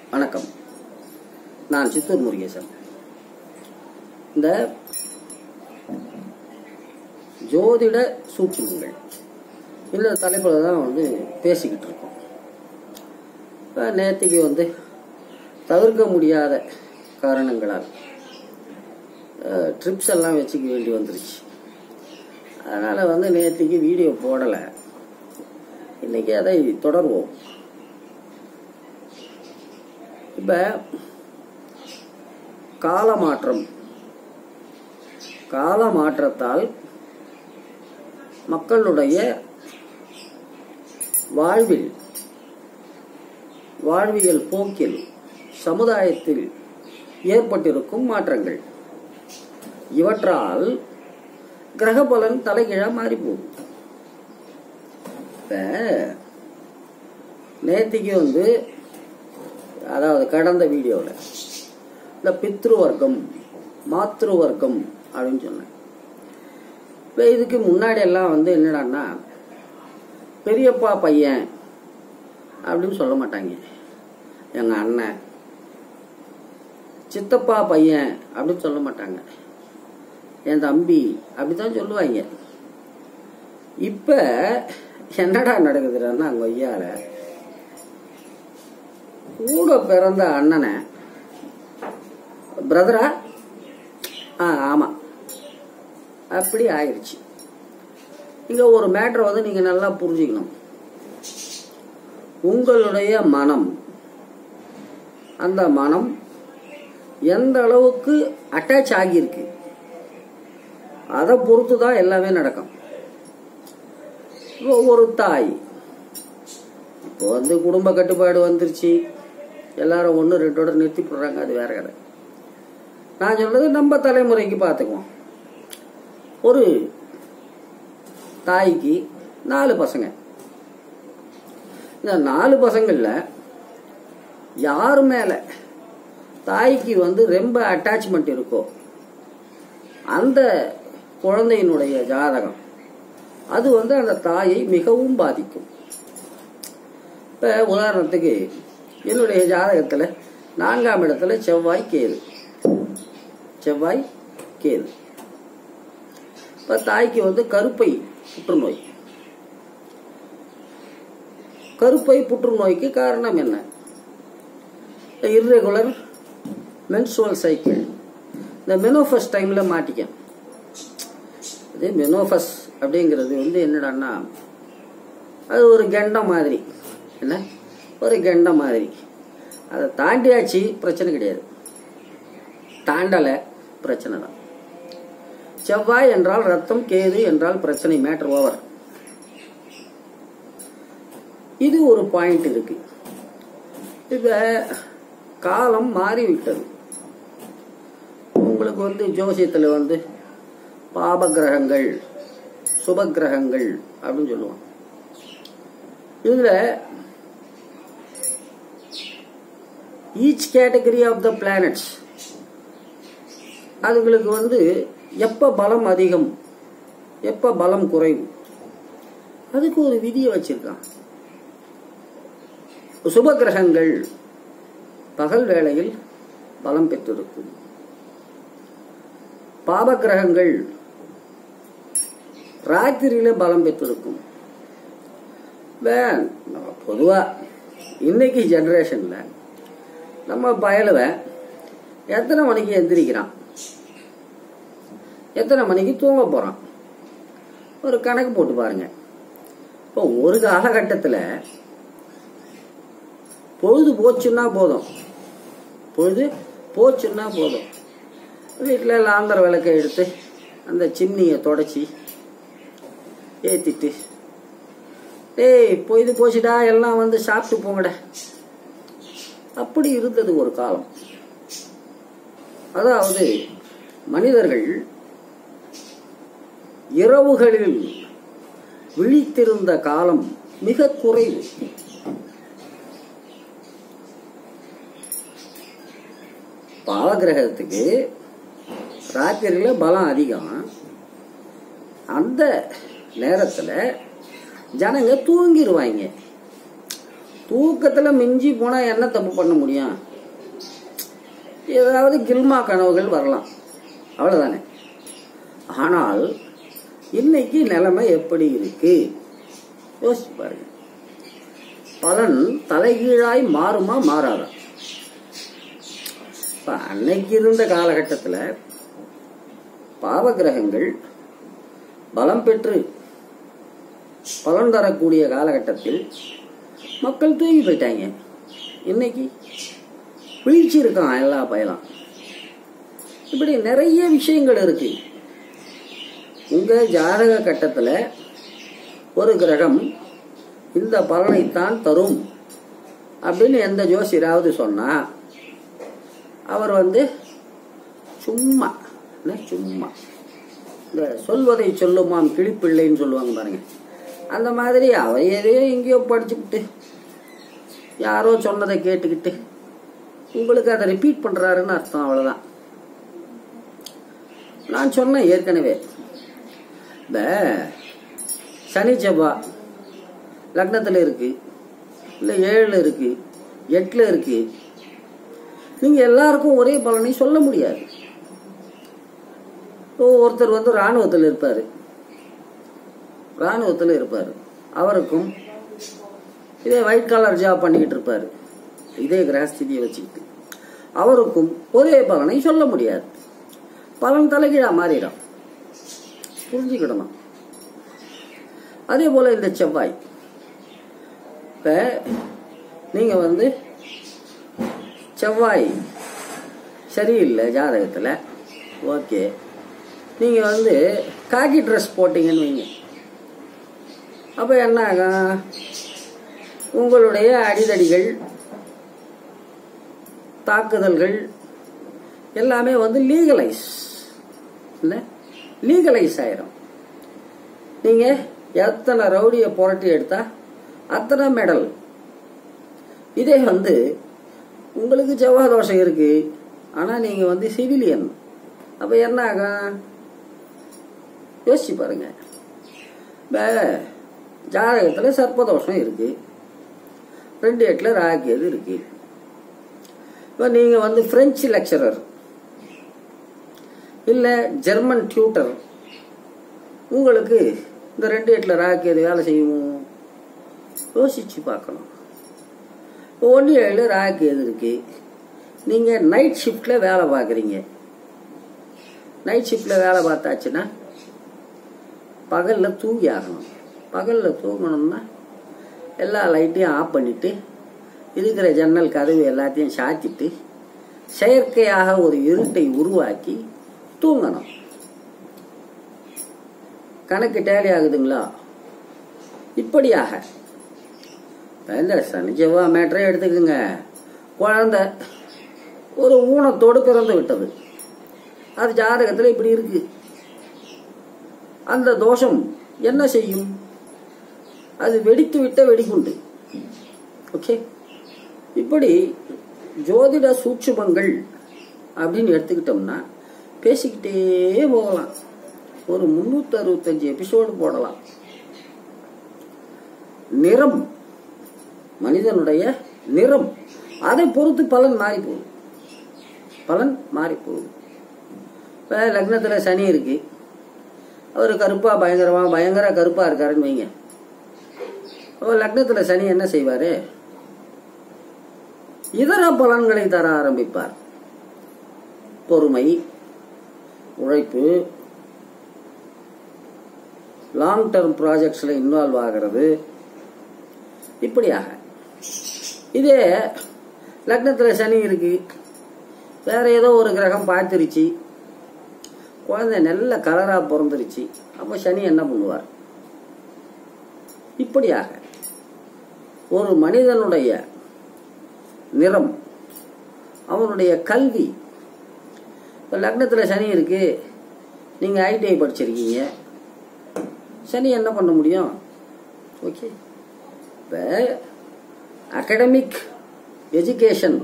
வணக்கம் நான் சித்தூர் முருகேசன் இந்த ஜோதிட சூட்சுமங்கள் இந்த தலைப்பில் தான் வந்து பேசிக்கிட்டு இருக்கோம் இப்போ நேற்றுக்கு வந்து தவிர்க்க முடியாத காரணங்களால் ட்ரிப்ஸ் எல்லாம் வச்சுக்க வேண்டி வந்துருச்சு அதனால் வந்து நேற்றுக்கு வீடியோ போடலை இன்னைக்கு அதை தொடர்வோம் இப்போ கால மாற்றம் கால மாற்றத்தால் மக்களுடைய வாழ்வில் வாழ்வியல் போக்கில் சமுதாயத்தில் ஏற்பட்டிருக்கும் மாற்றங்கள் இவற்றால் கிரகபலன் தலைகீழா மாறி போகுது இப்ப நேத்திக்கு வந்து அதாவது கடந்த வீடியோவில் இந்த பித்ரு வர்க்கம் மாத்ரு வர்க்கம் அப்படின்னு சொன்னேன் இப்போ இதுக்கு முன்னாடி எல்லாம் வந்து என்னடான்னா பெரியப்பா பையன் அப்படின்னு சொல்ல மாட்டாங்க எங்கள் அண்ணன் சித்தப்பா பையன் அப்படின்னு சொல்ல மாட்டாங்க என் தம்பி அப்படித்தான் சொல்லுவாங்க இப்ப என்னடா நடக்குதுன்னா கொய்யால கூட பிறந்த அண்ணனை பிரதரா ஆ ஆமா அப்படி ஆயிடுச்சு இங்க ஒரு மேட்ரை வந்து நீங்க நல்லா புரிஞ்சுக்கணும் உங்களுடைய மனம் அந்த மனம் எந்த அளவுக்கு அட்டாச் ஆகியிருக்கு அதை பொறுத்து தான் எல்லாமே நடக்கும் இப்போ ஒரு தாய் இப்போ வந்து குடும்ப கட்டுப்பாடு வந்துருச்சு எல்லாரும் ஒன்று ரெண்டோட நிறுத்தி போடுறாங்க அது வேற கதை நான் சொல்றது நம்ம தலைமுறைக்கு பார்த்துக்குவோம் ஒரு தாய்க்கு நாலு பசங்க இந்த நாலு பசங்கள்ல யார் மேல தாய்க்கு வந்து ரொம்ப அட்டாச்மெண்ட் இருக்கோ அந்த குழந்தையினுடைய ஜாதகம் அது வந்து அந்த தாயை மிகவும் பாதிக்கும் இப்ப உதாரணத்துக்கு என்னுடைய ஜாதகத்துல நான்காம் இடத்துல செவ்வாய் கேது செவ்வாய் கேது இப்ப தாய்க்கு வந்து கருப்பை புற்றுநோய் கருப்பை புற்றுநோய்க்கு காரணம் என்ன இர்ரெகுலர் மென்சுவல் சைக்கிள் இந்த மெனோஃபஸ் டைம்ல மாட்டிக்க இது மெனோஃபஸ் அப்படிங்கிறது வந்து என்னடான்னா அது ஒரு கெண்டம் மாதிரி என்ன ஒரு கெண்டம் மாதிரி அதை தாண்டியாச்சு பிரச்சனை கிடையாது தாண்டலை பிரச்சனை தான் செவ்வாய் என்றால் ரத்தம் கேது என்றால் பிரச்சனை மேட்டர் ஓவர் இது ஒரு பாயிண்ட் இருக்கு இப்ப காலம் மாறிவிட்டது உங்களுக்கு வந்து ஜோசியத்தில் வந்து பாப கிரகங்கள் சுப கிரகங்கள் அப்படின்னு சொல்லுவாங்க இதுல each category of the planets அதுங்களுக்கு வந்து எப்ப பலம் அதிகம் எப்ப பலம் குறைவு அதுக்கு ஒரு விதியை வச்சிருக்கான் சுப கிரகங்கள் பகல் வேளையில் பலம் பெற்றிருக்கும் பாப கிரகங்கள் ராத்திரியில பலம் பெற்றிருக்கும் பொதுவா இன்னைக்கு ஜெனரேஷன்ல நம்ம பயலுவன் எத்தனை மணிக்கு எந்திரிக்கிறான் எத்தனை மணிக்கு தூங்க போறான் ஒரு கணக்கு போட்டு பாருங்க இப்போ ஒரு காலகட்டத்தில் பொழுது போச்சுன்னா போதும் பொழுது போச்சுன்னா போதும் வீட்டில் லாந்தர விளக்கை எடுத்து அந்த சிம்னியை தொடச்சி ஏற்றிட்டு டேய் பொழுது போச்சுடா எல்லாம் வந்து சாப்பிட்டு போங்கடா அப்படி இருந்தது ஒரு காலம் அதாவது மனிதர்கள் இரவுகளில் விழித்திருந்த காலம் மிக குறைவு பாவகிரகத்துக்கு ராத்திரியில பலம் அதிகம் அந்த நேரத்துல ஜனங்க தூங்கிடுவாங்க தூக்கத்துல மிஞ்சி போனா என்ன தப்பு பண்ண முடியும் ஏதாவது கில்மா கனவுகள் வரலாம் அவ்வளவுதானே ஆனால் இன்னைக்கு நிலைமை எப்படி இருக்கு யோசிச்சு பாருங்க பலன் தலைகீழாய் மாறுமா மாறாதா இப்ப அன்னைக்கு இருந்த காலகட்டத்தில் பாவகிரகங்கள் பலம் பெற்று பலன் தரக்கூடிய காலகட்டத்தில் மக்கள் தூங்கி போயிட்டாங்க இன்னைக்கு வீழ்ச்சி இருக்கான் எல்லா பயலாம் இப்படி நிறைய விஷயங்கள் இருக்கு உங்க ஜாதக கட்டத்துல ஒரு கிரகம் இந்த பலனைத்தான் தரும் அப்படின்னு எந்த ஜோசியராவது சொன்னா அவர் வந்து சும்மா என்ன சும்மா இந்த சொல்வதை சொல்லுமாம் கிளிப்பிள்ளைன்னு சொல்லுவாங்க பாருங்க அந்த மாதிரி அவர் எதையோ எங்கேயோ படிச்சுக்கிட்டு யாரோ சொன்னதை கேட்டுக்கிட்டு உங்களுக்கு அதை ரிப்பீட் பண்றாருன்னு அர்த்தம் அவ்வளவுதான் நான் சொன்னேன் ஏற்கனவே இந்த சனி செவ்வாய் லக்னத்தில் இருக்கு இல்லை ஏழில் இருக்கு எட்டில் இருக்கு நீங்க எல்லாருக்கும் ஒரே பலனை சொல்ல முடியாது இப்போ ஒருத்தர் வந்து ராணுவத்தில் இருப்பார் ராணுவத்தில் இருப்பார் அவருக்கும் இதே ஒயிட் கலர் ஜாப் பண்ணிக்கிட்டு இருப்பார் இதே கிரகஸ்திதியை வச்சுக்கிட்டு அவருக்கும் ஒரே பலனை சொல்ல முடியாது பலன் தலைகீழா மாறிடும் புரிஞ்சுக்கிடணும் அதே போல இந்த செவ்வாய் இப்ப நீங்க வந்து செவ்வாய் சரியில்லை ஜாதகத்தில் ஓகே நீங்க வந்து காக்கி ட்ரெஸ் போட்டீங்கன்னு வைங்க அப்ப என்ன ஆகும் உங்களுடைய அடிதடிகள் தாக்குதல்கள் எல்லாமே வந்து லீகலைஸ் இல்லை லீகலைஸ் ஆயிரும் நீங்க எத்தனை ரவுடியை புரட்டி எடுத்தா அத்தனை மெடல் இதே வந்து உங்களுக்கு செவ்வாய் தோஷம் இருக்கு ஆனா நீங்க வந்து சிவிலியன் அப்ப என்ன ஆகும் யோசிச்சு பாருங்க இப்ப ஜாதகத்துல சர்ப்பதோஷம் இருக்கு ரெண்டு எட்டுல ராக்கியது இருக்கு இப்ப நீங்க வந்து பிரெஞ்சு லெக்சரர் இல்ல ஜெர்மன் டியூட்டர் உங்களுக்கு இந்த ரெண்டு எட்டுல ராக்கியது வேலை செய்யும் யோசிச்சு பார்க்கணும் ஒன்று ஏழு ராக்கு எது இருக்கு நீங்க நைட் ஷிஃப்ட்ல வேலை பார்க்குறீங்க நைட் ஷிஃப்ட்ல வேலை பார்த்தாச்சுன்னா பகல்ல தூங்கி ஆகணும் பகல்ல தூங்கணும்னா எல்லா லைட்டையும் ஆஃப் பண்ணிட்டு இருக்கிற ஜன்னல் கதவு எல்லாத்தையும் சாத்திட்டு செயற்கையாக ஒரு இருட்டை உருவாக்கி தூங்கணும் கணக்கு டேலி ஆகுதுங்களா இப்படியாக இப்ப இந்த சனி செவ்வாய் மேட்டரை எடுத்துக்கோங்க குழந்தை ஒரு ஊனத்தோடு பிறந்து விட்டது அது ஜாதகத்தில் இப்படி இருக்கு அந்த தோஷம் என்ன செய்யும் அது வெடித்து விட்ட வெடிகுண்டு ஓகே இப்படி ஜோதிட சூட்சுமங்கள் அப்படின்னு எடுத்துக்கிட்டோம்னா பேசிக்கிட்டே போகலாம் ஒரு முன்னூத்தி அறுபத்தஞ்சு எபிசோடு போடலாம் நிறம் மனிதனுடைய நிறம் அதை பொறுத்து பலன் மாறி போகுது பலன் மாறி போகுது இப்போ லக்னத்தில் சனி இருக்கு அவர் கருப்பா பயங்கரமா பயங்கர கருப்பா இருக்காருன்னு வைங்க அப்போ லக்னத்தில் சனி என்ன செய்வாரு இதர பலன்களை தர ஆரம்பிப்பார் பொறுமை உழைப்பு லாங் டர்ம் ப்ராஜெக்ட்ஸ்ல இன்வால்வ் ஆகிறது இப்படியாக இதே லக்னத்தில் சனி இருக்கு வேற ஏதோ ஒரு கிரகம் பார்த்துருச்சு குழந்தை நல்ல கலரா பிறந்துருச்சு அப்போ சனி என்ன பண்ணுவார் இப்படியாக ஒரு மனிதனுடைய நிறம் அவனுடைய கல்வி இப்போ லக்னத்தில் சனி இருக்கு நீங்கள் ஐடிஐ படிச்சிருக்கீங்க சனி என்ன பண்ண முடியும் ஓகே இப்போ அகடமிக் எஜுகேஷன்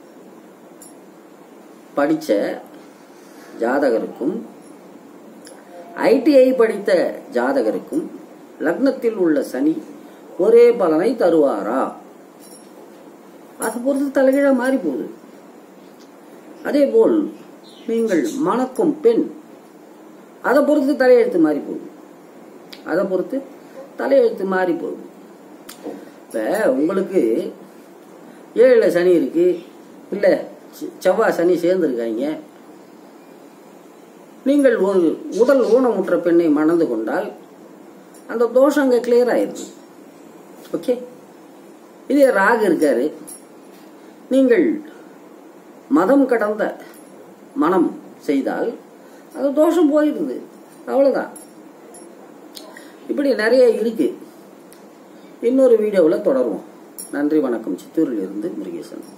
படித்த ஜாதகருக்கும் ஐடிஐ படித்த ஜாதகருக்கும் லக்னத்தில் உள்ள சனி ஒரே பலனை தருவாரா அதை பொறுத்து தலைகீழாக மாறி போகுது அதே போல் நீங்கள் மணக்கும் பெண் அதை பொறுத்து தலையெழுத்து மாறி போகுது அதை பொறுத்து தலையெழுத்து மாறி போகுது இப்போ உங்களுக்கு ஏழில் சனி இருக்கு இல்லை செ- செவ்வாய் சனி சேர்ந்துருக்காங்க நீங்கள் ஒரு உடல் ஊனமுற்ற பெண்ணை மணந்து கொண்டால் அந்த தோஷம் அங்கே கிளியர் ஆயிடுது ஓகே இதே ராகு இருக்காரு நீங்கள் மதம் கடந்த மனம் செய்தால் அது தோஷம் போயிடுது அவ்வளவுதான் இப்படி நிறைய இருக்கு இன்னொரு வீடியோவில் தொடருவோம் நன்றி வணக்கம் சித்தூரில் இருந்து முருகேசன்